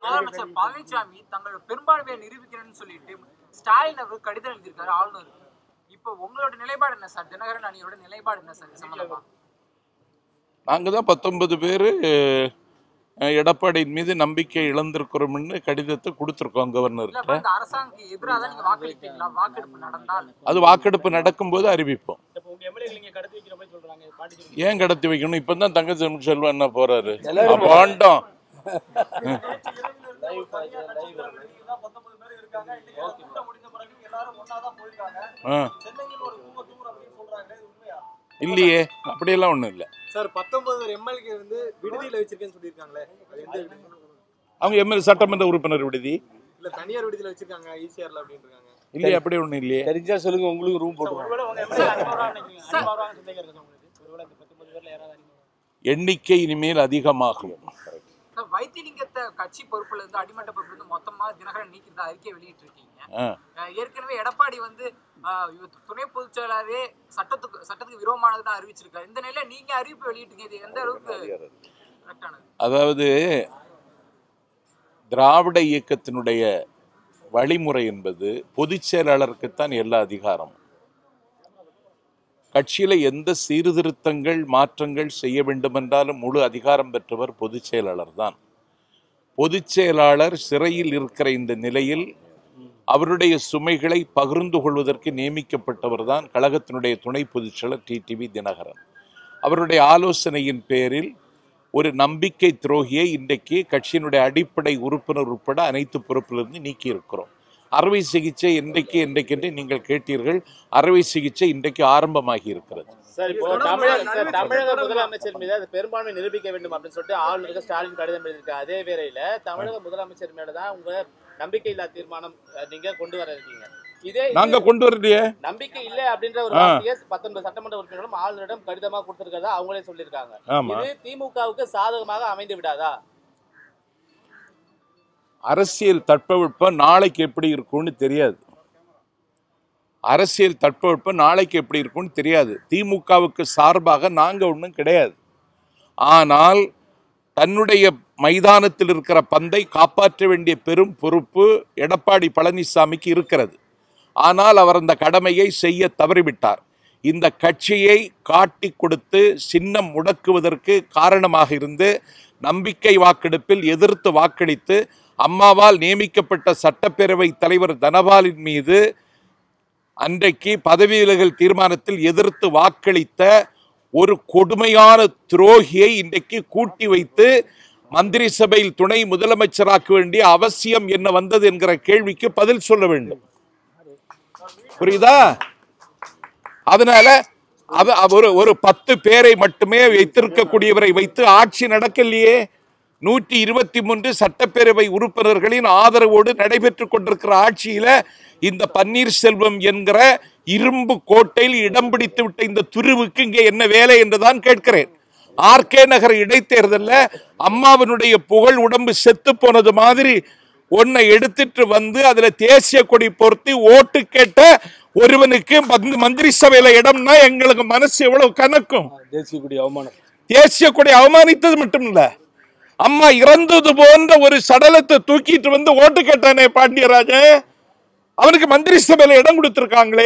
முதலமைச்சர் பழனிசாமி தங்களோட பெரும்பான்மையை நிரூபிக்கிறேன்னு சொல்லிட்டு ஸ்டாலின் அவர் கடிதம் எழுதியிருக்காரு ஆளுநருக்கு இப்போ உங்களோட நிலைப்பாடு என்ன சார் தினகரன் அணியோட நிலைப்பாடு என்ன சார் இது சம்பந்தமா நாங்கள் தான் பத்தொன்பது பேர் எடப்பாடியின் மீது நம்பிக்கை இழந்திருக்கிறோம்னு கடிதத்தை கொடுத்துருக்கோம் இல்ல கவர்னர்கிட்ட அப்ப இந்த அரசாங்கத்துக்கு எதிராக தான் நீங்க வாக்களிப்பீங்களா வாக்கெடுப்பு நடந்தால் அது வாக்கெடுப்பு நடக்கும்போது அறிவிப்போம் இப்போ உங்க எம்எல்ஏ நீங்க கடத்தி வைக்கிற மாதிரி சொல்றாங்க பாண்டிச்சேரி ஏன் கடத்தி வைக்கணும் இப்போ தான் தங்க செல்வம் என்ன போறாரு பாண்டம் ஆ. இல்லையே அப்படியெல்லாம் ஒன்றும் இல்லை சார் பத்தொன்பது எம்எல்ஏ வந்து விடுதியில வச்சிருக்கேன்னு சொல்லியிருக்காங்களே அது எந்த விடுதி? அவங்க எம்எல்ஏ சட்டமன்ற உறுப்பினர் விடுதி இல்ல தனியார் விடுதியில வச்சிருக்காங்க ஈசிஆர்ல அப்படின்னு இருக்காங்க இல்லையே அப்படி ஒன்றும் இல்லையே தெரிஞ்சா சொல்லுங்க உங்களுக்கு ரூம் போட்டுருவோம் ஒருவேளை உங்க எம்எல்ஏ அனுப்புறாங்க நினைக்கிறீங்க அனுப்புறாங்க சந்தேகம் இருக்கா உங்களுக்கு ஒருவேளை இந்த பத்தொன்பது பேர்ல யாராவது அனுப்புறாங்க எண்ணிக்கை இனிமேல் அதிகமாகும் இந்த வைத்திலிங்கத்தை கட்சி பொறுப்புல இருந்து அடிமட்ட பொறுப்புல இருந்து மொத்தமா தினகரன் நீக்கி இந்த அறிக்கையை வெளியிட்டு இருக்கீங்க ஆ. அஹ் ஏற்கனவே எடப்பாடி வந்து அஹ், இவர் துணை பொதுச் செயலாளரே சட்டத்துக்கு சட்டத்துக்கு விரோதமானது தான் அறிவிச்சிருக்காரு இந்த நிலையில நீங்க அறிவிப்பு வெளியிட்டீங்க இது எந்த அளவுக்கு கரெக்டானது அதாவது திராவிட இயக்கத்தினுடைய வழிமுறை என்பது பொதுச் செயலாளருக்குத்தான் எல்லா அதிகாரமும் கட்சியில எந்த சீர்திருத்தங்கள் மாற்றங்கள் செய்ய வேண்டுமென்றாலும் முழு அதிகாரம் பெற்றவர் பொதுச் செயலாளர் தான் பொதுச் செயலாளர் சிறையில் இருக்கிற இந்த நிலையில் அவருடைய சுமைகளை பகிர்ந்து கொள்வதற்கு நியமிக்கப்பட்டவர் தான் கழகத்தினுடைய துணை பொதுச் செயலர் டிடிவி தினகரன் அவருடைய ஆலோசனையின் பேரில் ஒரு நம்பிக்கை துரோகியை இன்றைக்கு கட்சியினுடைய அடிப்படை உறுப்பினர் உட்பட அனைத்து பொறுப்பிலிருந்து நீக்கி இருக்கிறோம் அறுவை சிகிச்சை இன்றைக்கு இன்றைக்கென்று நீங்கள் கேட்டீர்கள் அறுவை சிகிச்சை இன்றைக்கு ஆரம்பமாகி இருக்கிறது சார் இப்போ தமிழக சார் தமிழக முதலமைச்சர் மீது அது பெரும்பான்மை நிரூபிக்க வேண்டும் அப்படின்னு சொல்லிட்டு ஆளுநருக்கு ஸ்டாலின் கடிதம் எழுதியிருக்காரு அதே வேளையில தமிழக முதலமைச்சர் மேல தான் உங்க நம்பிக்கையில்லா தீர்மானம் அஹ், நீங்க கொண்டு வர இருக்கீங்க இதே இது நாங்க கொண்டு வரலையே நம்பிக்கை இல்லை அப்படின்ற ஒரு ஆ. வார்த்தையை பத்தொன்பது சட்டமன்ற உறுப்பினர்களும் ஆளுநரிடம் கடிதமா கொடுத்திருக்கிறதா அவங்களே சொல்லியிருக்காங்க ஆமா இது திமுகவுக்கு சாதகமாக அமைந்து விடாதா அரசியல் தட்பவெப்பம் நாளைக்கு எப்படி இருக்கும்னு தெரியாது அரசியல் தட்பவெப்பம் நாளைக்கு எப்படி இருக்கும்னு தெரியாது திமுகவுக்கு சார்பாக நாங்க ஒன்றும் கிடையாது ஆனால் தன்னுடைய மைதானத்தில் இருக்கிற பந்தை காப்பாற்ற வேண்டிய பெரும் பொறுப்பு எடப்பாடி பழனிசாமிக்கு இருக்கிறது ஆனால் அவர் அந்த கடமையை செய்ய தவறிவிட்டார் இந்த கட்சியை காட்டி கொடுத்து சின்னம் முடக்குவதற்கு காரணமாக இருந்து நம்பிக்கை வாக்கெடுப்பில் எதிர்த்து வாக்களித்து அம்மாவால் நியமிக்கப்பட்ட சட்டப்பேரவை தலைவர் தனபாலின் மீது அன்றைக்கு பதவி விலகல் தீர்மானத்தில் எதிர்த்து வாக்களித்த ஒரு கொடுமையான துரோகியை இன்றைக்கு கூட்டி வைத்து மந்திரி சபையில் துணை முதலமைச்சராக்க வேண்டிய அவசியம் என்ன வந்தது என்கிற கேள்விக்கு பதில் சொல்ல வேண்டும் புரியுதா அதனால அவ அவ- ஒரு ஒரு பத்து பேரை மட்டுமே வைத்திருக்கக்கூடியவரை வைத்து ஆட்சி நடக்கலையே நூற்றி இருபத்தி மூன்று சட்டப்பேரவை உறுப்பினர்களின் ஆதரவோடு நடைபெற்றுக் கொண்டிருக்கிற ஆட்சியில இந்த பன்னீர்செல்வம் என்கிற இரும்பு கோட்டையில் இடம் பிடித்து விட்ட இந்த துருவுக்கு இங்கே என்ன வேலை என்றுதான் கேட்கிறேன் ஆர்கே நகர் இடைத்தேர்தல்ல அம்மாவினுடைய புகழ் உடம்பு செத்து போனது மாதிரி ஒன்னை எடுத்துட்டு வந்து அதுல தேசிய கொடி பொருத்தி ஓட்டு கேட்ட ஒருவனுக்கு மந்த்- மந்திரி சபையில இடம்னா எங்களுக்கு மனசு எவ்வளவு கணக்கும் தேசிய கொடி அவமானம் தேசிய கொடி அவமானித்தது மட்டும் இல்ல அம்மா இறந்தது போன்ற ஒரு சடலத்தை தூக்கிட்டு வந்து ஓட்டு கேட்டானே பாண்டியராஜன் அவனுக்கு மந்திரி சபையில இடம் கொடுத்திருக்காங்களே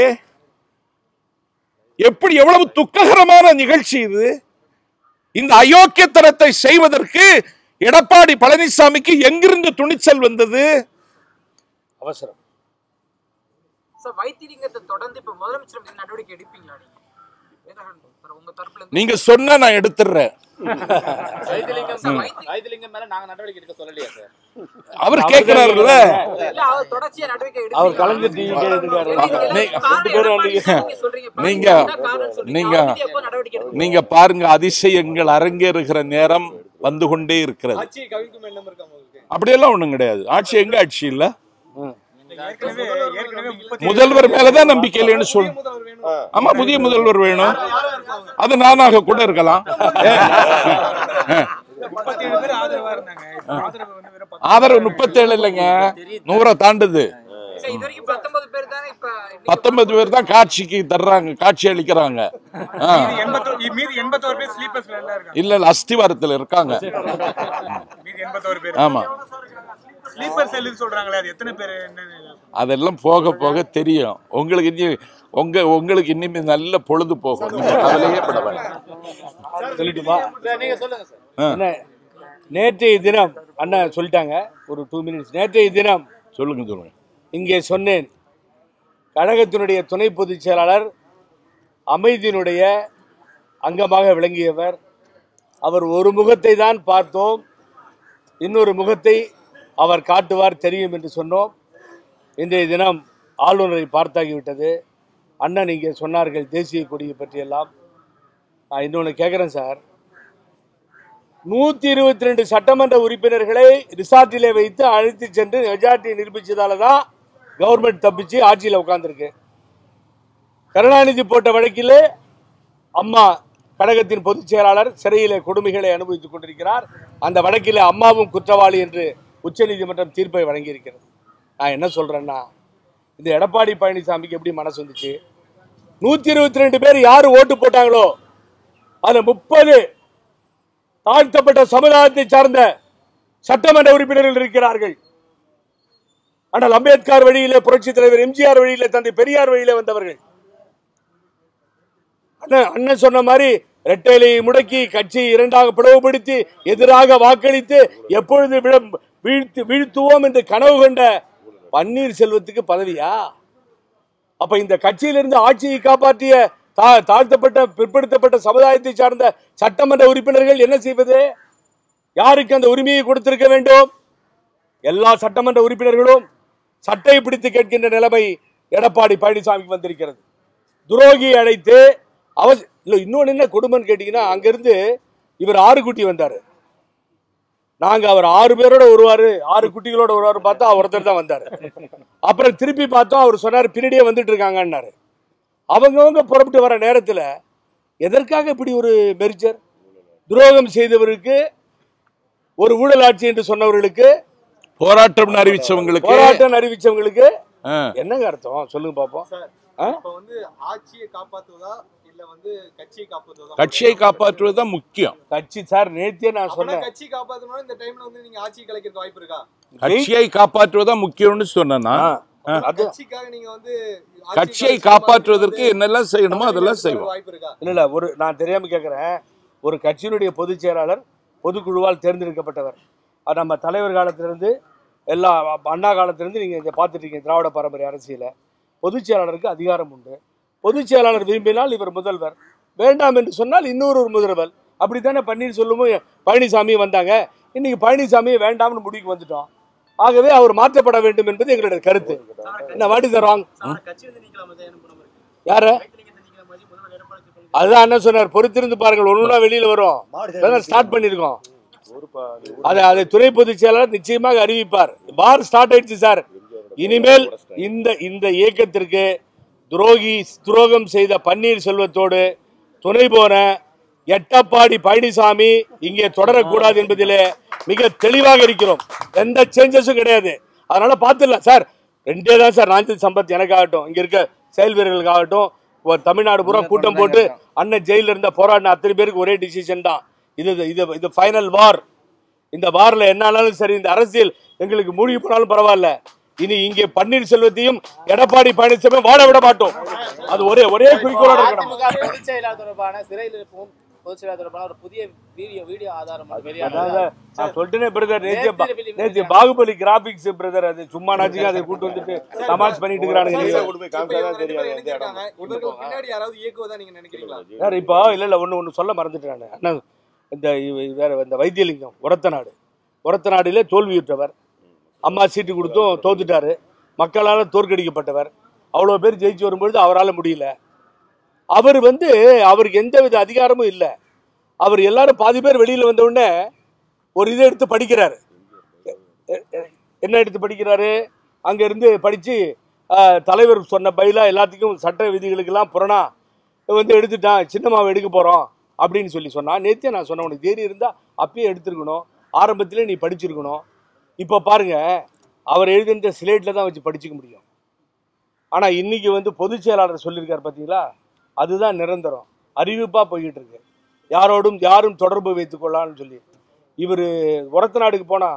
எப்படி எவ்வளவு துக்ககரமான நிகழ்ச்சி இது இந்த அயோக்கியத்தனத்தை செய்வதற்கு எடப்பாடி பழனிசாமிக்கு எங்கிருந்து துணிச்சல் வந்தது அவசரம் சார் வைத்திலிங்கத்தை தொடர்ந்து இப்ப முதலமைச்சர் மீது நடவடிக்கை எடுப்பீங்களா நீங்க தினகரன் சார் உங்க தரப்புல இருந்து நீங்க சொன்னா நான் எடுத்துடுறேன் வைத்திலிங்கம் சார், வைத்திலிங்கம் மேல நாங்க நடவடிக்கை எடுக்க சொல்லலையா சார் அவர் கேட்கிறாருல்ல இல்ல அவர் தொடர்ச்சியா நடவடிக்கை எடுப்பீங்களா? அவர் கலைஞர் டிவி கேட்டுருக்காரு நீ- காரணம் பேரும் எடப்பாடி நீங்க- நீங்க சொல்றீங்க. நீங்க- என்ன காரணம் சொல்றீங்க? நீங்க- அவர் மீது எப்போ நடவடிக்கை எடுப்பீங்க? நீங்க பாருங்க அதிசயங்கள் அரங்கேறுகிற நேரம் வந்து கொண்டே இருக்கிறது ஆட்சியை கவிழ்க்கும் எண்ணம் இருக்கா உங்களுக்கு அப்படியெல்லாம் ஒண்ணும் கிடையாது ஆட்சி எங்க ஆட்சி இல்ல ஏற்கனவே ஏற்கனவே முப்பத்தி முதல்வர் மேலதான் நம்பிக்கை இல்லைன்னு சொல்லு முதல்வர் வேணும் ஆமா புதிய முதல்வர் வேணும் யாரா இருக்காங்க அது நானாக கூட இருக்கலாம் முப்பத்தி ஏழு பேர் ஆதரவா இருந்தாங்க இப்ப ஆதரவு வந்து வெறும் பத்து ஆதரவு முப்பத்தேழு இல்லைங்க நூறை தாண்டுது சார், இது வரைக்கும் 19 பேர் தானே இப்ப இன்னைக்கு பத்தொன்பது பேர் தான் காட்சிக்கு தர்றாங்க காட்சி அளிக்கிறாங்க ஆ. எண்பத்தோ- மீதி எண்பத்தோரு பேர் ஸ்லீப்பர்ஸ்ல எல்லாம் இருக்காங்க இல்ல இல்ல அஸ்திவாரத்துல இருக்காங்க மீதி எண்பத்தோரு பேர் ஆமா ஸ்லீப்பர் செல்லுன்னு சொல்றாங்களே அது எத்தனை பேர் என்னன்னு அதெல்லாம் போக போக தெரியும் உங்களுக்கு இனி உங்க உங்களுக்கு இனிமே நல்ல பொழுது போகும் நீங்க கவலையே பட வேண்டாம் சொல்லிட்டுமா சார் நீங்க சொல்லுங்க சார் என்ன நேற்றைய தினம் அண்ணா சொல்லிட்டாங்க ஒரு டூ மினிட்ஸ் நேற்றைய தினம் சொல்லுங்க சொல்லுங்க இங்கே சொன்னேன் கழகத்தினுடைய துணை பொதுச் செயலாளர் அமைதியினுடைய அங்கமாக விளங்கியவர் அவர் ஒரு முகத்தை தான் பார்த்தோம் இன்னொரு முகத்தை அவர் காட்டுவார் தெரியும் என்று சொன்னோம் இன்றைய தினம் ஆளுநரை பார்த்தாகிவிட்டது அண்ணன் இங்கே சொன்னார்கள் தேசிய கொடியை பற்றியெல்லாம் நான் இன்னொன்று கேட்குறேன் சார் நூற்றி இருபத்தி ரெண்டு சட்டமன்ற உறுப்பினர்களை ரிசார்ட்டிலே வைத்து அழைத்து சென்று மெஜாரிட்டி நிரூபிச்சதால தான் கவர்மெண்ட் தப்பிச்சு ஆட்சியில் உட்கார்ந்திருக்கு கருணாநிதி போட்ட வழக்கிலே அம்மா கழகத்தின் பொதுச் செயலாளர் சிறையிலே கொடுமைகளை அனுபவித்துக் கொண்டிருக்கிறார் அந்த வழக்கிலே அம்மாவும் குற்றவாளி என்று உச்சநீதிமன்றம் தீர்ப்பை வழங்கியிருக்கிறது நான் என்ன சொல்றேன்னா இந்த எடப்பாடி பழனிசாமிக்கு எப்படி மனசு வந்துச்சு நூத்தி இருபத்தி ரெண்டு பேர் யாரு ஓட்டு போட்டாங்களோ அதுல முப்பது தாழ்த்தப்பட்ட சமுதாயத்தை சார்ந்த சட்டமன்ற உறுப்பினர்கள் இருக்கிறார்கள் ஆனால் அம்பேத்கர் வழியிலே புரட்சி தலைவர் எம்ஜிஆர் வழியிலே தந்தை பெரியார் வழியிலே வந்தவர்கள் அண்ணன் அண்ணன் சொன்ன மாதிரி ரெட்டையிலையை முடக்கி கட்சி இரண்டாக பிளவுபடுத்தி எதிராக வாக்களித்து எப்பொழுது விழ- வீழ்த்து வீழ்த்துவோம் என்று கனவு கண்ட பன்னீர்செல்வத்துக்கு பதவியா அப்ப இந்த கட்சியிலிருந்து ஆட்சியை காப்பாற்றிய தா- தாழ்த்தப்பட்ட பிற்படுத்தப்பட்ட சமுதாயத்தை சார்ந்த சட்டமன்ற உறுப்பினர்கள் என்ன செய்வது யாருக்கு அந்த உரிமையை கொடுத்திருக்க வேண்டும் எல்லா சட்டமன்ற உறுப்பினர்களும் சட்டை பிடித்து கேட்கின்ற நிலைமை எடப்பாடி பழனிசாமிக்கு வந்திருக்கிறது துரோகி அழைத்து அவ இல்ல இன்னொன்னு என்ன கொடுமைன்னு கேட்டீங்கன்னா அங்கிருந்து இவர் ஆறு குட்டி வந்தாரு நாங்க அவர் ஆறு பேரோட வருவாரு ஆறு குட்டிகளோட வருவாரு பார்த்தா அவர் ஒருத்தர் தான் வந்தாரு அப்புறம் திருப்பி பார்த்தோம் அவர் சொன்னார் பின்னாடியே வந்துட்டு இருக்காங்கன்னாரு அவங்கவங்க புறப்பட்டு வர நேரத்துல எதற்காக இப்படி ஒரு மெர்ஜர் துரோகம் செய்தவருக்கு ஒரு ஊழல் ஆட்சி என்று சொன்னவர்களுக்கு போராட்டம் அறிவிச்சவங்களுக்கு போராட்டம் அறிவிச்சவங்களுக்கு ஆ, என்னங்க அர்த்தம் சொல்லுங்க பாப்போம் சார் ஆ? இப்ப வந்து ஆட்சியை காப்பாத்துவதா இல்ல வந்து கட்சியை காப்பாத்துவதா கட்சியை காப்பாற்றுவது தான் முக்கியம் கட்சி சார் நேத்தியே நான் அப்பனா சொன்னேன் கட்சி காப்பாத்தணும் இந்த டைம்ல வந்து நீங்க ஆட்சியை கலைக்கிறதுக்கு வாய்ப்பு இருக்கா கட்சியை காப்பாற்றுவது தான் முக்கியம்னு சொன்னா ஆ, அது கட்சிக்காக நீங்க வந்து ஆட்சியை கட்சியை கலைச்சு காப்பாற்றுவதற்கு வந்து என்னெல்லாம் செய்யணுமோ அதெல்லாம் செய்வோம் வாய்ப்பு இருக்கா இல்ல இல்ல ஒரு நான் தெரியாம கேட்கிறேன் ஒரு கட்சியினுடைய பொதுச் செயலாளர் பொதுக்குழுவால் தேர்ந்தெடுக்கப்பட்டவர் அது நம்ம தலைவர் காலத்திலிருந்து எல்லா அண்ணா காலத்திலிருந்து நீங்க இதை பார்த்துட்டு இருக்கீங்க திராவிட பாரம்பரிய அரசியல பொதுச் செயலாளருக்கு அதிகாரம் உண்டு பொதுச் செயலாளர் விரும்பினால் இவர் முதல்வர் வேண்டாம் என்று சொன்னால் இன்னொரு ஒரு முதல்வர் அப்படித்தானே பன்னீர்செல்வமும் பழனிசாமி வந்தாங்க இன்னைக்கு பழனிசாமியை வேண்டாம்னு முடிவுக்கு வந்துட்டோம் ஆகவே அவர் மாற்றப்பட வேண்டும் என்பது எங்களுடைய கருத்து என்ன வாட் இஸ் ராங் யார அதுதான் என்ன சொன்னார் பொறுத்திருந்து பாருங்கள் ஒண்ணுனா வெளியில வரும் ஸ்டார்ட் பண்ணிருக்கோம் அதை அதை துணை பொதுச் செயலாளர் நிச்சயமாக அறிவிப்பார் பார் ஸ்டார்ட் ஆயிடுச்சு சார் இனிமேல் இந்த இந்த இயக்கத்திற்கு துரோகி துரோகம் செய்த பன்னீர் செல்வத்தோடு துணை போன எட்டப்பாடி பழனிசாமி இங்கே தொடரக்கூடாது என்பதிலே மிக தெளிவாக இருக்கிறோம் எந்த சேஞ்சஸும் கிடையாது அதனால பார்த்துடலாம் சார் ரெண்டே தான் சார் நாஞ்சல் சம்பத் எனக்காகட்டும் இங்க இருக்க செயல் வீரர்களுக்காகட்டும் ஒரு தமிழ்நாடு பூரா கூட்டம் போட்டு அண்ணன் ஜெயில இருந்த போராடின அத்தனை பேருக்கு ஒரே டிசிஷன் தான் இது இது இது ஃபைனல் வார் இந்த வார்ல என்ன ஆனாலும் சரி இந்த அரசியல் எங்களுக்கு மூழ்கி போனாலும் பரவாயில்ல இனி இங்கே பன்னீர்செல்வத்தையும் எடப்பாடி பழனிசாமி வாழ விட மாட்டோம் அது ஒரே ஒரே குறிக்கோளோட இருக்கணும் அதிமுக பொதுச் செயலாளர் தொடர்பான சிறையில் இருக்கும் பொதுச் செயலாளர் தொடர்பான ஒரு புதிய வீடியோ வீடியோ ஆதாரம் ஒன்று வெளியானது. அதாவது நான் சொல்லிட்டேனே பிரதர் நேற்று பா- நேத்து வெளி- நேற்று பாகுபலி கிராபிக்ஸ் பிரதர் அது சும்மா நாச்சுக்கு அதை கூட்டு வந்துட்டு தமாஷ் பண்ணிட்டு இருக்கிறானுங்க இப்ப இவங்க ரெண்டு பேரும் இணைஞ்சிருக்காங்க. இவர்கள் பின்னாடி யாராவது இயக்குவதா நீங்க நினைக்கிறீங்களா சார் இப்போ இல்ல இல்ல ஒண்ணு ஒண்ணு சொல்ல மறந்துட்டேன் நானு. அண்ணா இந்த இவ- வேற இந்த வைத்தியலிங்கம் உரத்த நாடு உரத்த நாடிலே தோல்வியுற்றவர் அம்மா சீட்டு கொடுத்தும் தோத்துட்டாரு மக்களால் தோற்கடிக்கப்பட்டவர் அவ்வளோ பேர் ஜெயிச்சு வரும்பொழுது அவரால் முடியல அவர் வந்து அவருக்கு எந்த வித அதிகாரமும் இல்லை அவர் எல்லாரும் பாதி பேர் வெளியில் வந்த உடனே ஒரு இதை எடுத்து படிக்கிறாரு எ- எ- என்ன எடுத்து படிக்கிறாரு அங்க இருந்து படிச்சு ஆஹ், தலைவர் சொன்ன பயிலா எல்லாத்துக்கும் சட்ட விதிகளுக்கெல்லாம் புறணா வந்து எடுத்துட்டான் சின்னமாவை எடுக்க போறோம் அப்படின்னு சொல்லி சொன்னா நேத்தே நான் சொன்னேன் உனக்கு தேடி இருந்தா அப்பயே எடுத்திருக்கணும் ஆரம்பத்திலே நீ படிச்சிருக்கணும் இப்போ பாருங்க அவர் எழுதுன்ற ஸ்லேட்ல தான் வச்சு படிச்சுக்க முடியும் ஆனா இன்னைக்கு வந்து பொதுச் செயலாளர் சொல்லியிருக்காரு பாத்தீங்களா அதுதான் நிரந்தரம் அறிவிப்பா போய்கிட்டு இருக்கு யாரோடும் யாரும் தொடர்பு வைத்துக் கொள்ளலாம்னு சொல்லி இவர் உரத்த நாடுக்கு போனா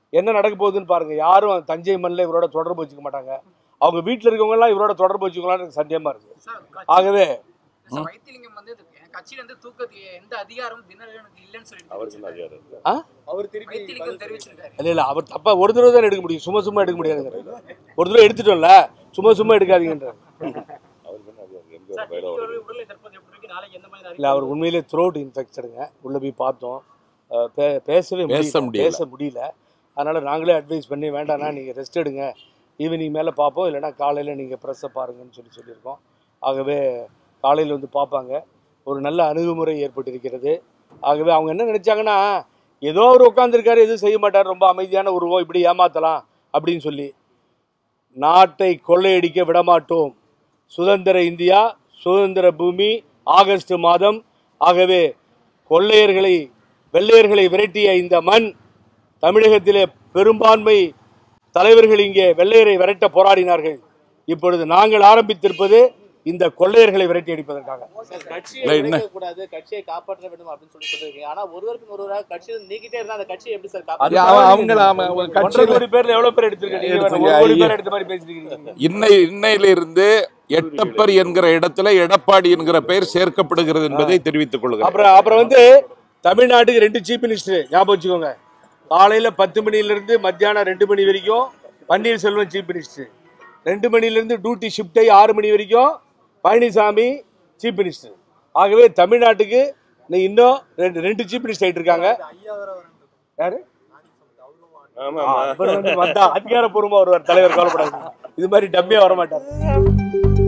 என்ன நடக்க போகுதுன்னு பாருங்க யாரும் தஞ்சை மண்ணில் இவரோட தொடர்பு வச்சுக்க மாட்டாங்க அவங்க வீட்டில் இருக்கவங்க எல்லாம் இவரோட தொடர்பு வச்சுக்கலாம்னு எனக்கு சந்தேகமா இருக்கு சார் ஆகவே சார், வைத்திலிங்கம் வந்து இது- என் கட்சியில இருந்து தூக்கத்துக்கு எந்த அதிகாரமும் தினகரனுக்கு இல்லைன்னு சொல்லிட்டு ஆ அவர் திருப்பி வைத்திலிங்கம் தெரிவிச்சிருக்காரு இல்லை இல்லை அவர் தப்பா ஒரு தடவை தான் எடுக்க முடியும் சும்மா சும்மா எடுக்க முடியாதுங்க ஒரு தடவை எடுத்துட்டோம்ல சும்மா சும்மா எடுக்காதீங்கன்ற உடலை தற்போது எப்படி இருக்கு நாளைக்கு எந்த மாதிரி இல்லை அவர் உண்மையிலே த்ரோட் இன்ஃபெக்ஷனுங்க உள்ளே போய் பார்த்தோம் அஹ் பே- பேசவே பேச முடியல முடியல. பேச முடியல அதனால் நாங்களே அட்வைஸ் பண்ணி வேண்டாம்னா நீங்கள் ரெஸ்ட் எடுங்க ஈவினிங் மேலே பார்ப்போம் இல்லைன்னா காலையில் நீங்கள் ப்ரெஸ்ஸை பாருங்கன்னு சொல்லி சொல்லியிருக்கோம் ஆகவே காலையில் வந்து பார்ப்பாங்க ஒரு நல்ல அணுகுமுறை ஏற்பட்டிருக்கிறது ஆகவே அவங்க என்ன நினச்சாங்கன்னா ஏதோ அவர் உட்காந்துருக்காரு எதுவும் செய்ய மாட்டார் ரொம்ப அமைதியான உருவம் இப்படி ஏமாத்தலாம் அப்படின்னு சொல்லி நாட்டை கொள்ளையடிக்க விடமாட்டோம் சுதந்திர இந்தியா சுதந்திர பூமி ஆகஸ்ட் மாதம் ஆகவே கொள்ளையர்களை வெள்ளையர்களை விரட்டிய இந்த மண் தமிழகத்திலே பெரும்பான்மை தலைவர்கள் இங்கே வெள்ளையரை விரட்ட போராடினார்கள் இப்பொழுது நாங்கள் ஆரம்பித்திருப்பது இந்த கொள்ளையர்களை விரட்டி அடிப்பதற்காக சார், கட்சியை இல்ல, என்ன? உடைக்க கூடாது கட்சியை காப்பாற்ற வேண்டும் அப்படின்னு சொல்லி சொல்லிருக்கீங்க ஆனா ஒருவருக்கு ஒருவராக கட்சியை நீக்கிட்டே இருந்தா அந்த கட்சியை எப்படி சார் அது காப்பாற்ற அவ- அவங்கள அவ- ஒரு ஒன்றரை கட்சியில கோடி பேர்ல எவ்வளவு பேர் எடுத்திருக்கீங்க நீங்க வேற ஒரு கோடி பேர் எடுத்த மாதிரி பேசிட்டு இருக்கீங்க இன்னை இன்னையிலிருந்து எட்டப்பர் என்கிற இடத்துல எடப்பாடி என்கிற பெயர் சேர்க்கப்படுகிறது என்பதை தெரிவித்துக் கொள்கிறேன் அப்புறம் அப்புறம் வந்து தமிழ்நாட்டுக்கு ரெண்டு சீஃப் மினிஸ்டர் ஞாபகம் வச்சுக்கோங்க காலையில பத்து மணில இருந்து மத்தியானம் ரெண்டு மணி வரைக்கும் பன்னீர்செல்வம் சீஃப் மினிஸ்டர் ரெண்டு மணில இருந்து டியூட்டி ஷிஃப்ட் ஆகி ஆறு மணி வரைக்கும் பழனிசாமி சீஃப் மினிஸ்டர் ஆகவே தமிழ்நாட்டுக்கு இன்னும் இன்னும் ரெண்டு ரெண்டு சீஃப் மினிஸ்டர் ஆயிட்டு இருக்காங்க யாரு அவர் வந்து வந்தா அதிகாரப்பூர்வமா வருவார் தலைவர் கவலைப்படாது இது மாதிரி டம்மியா வர மாட்டார்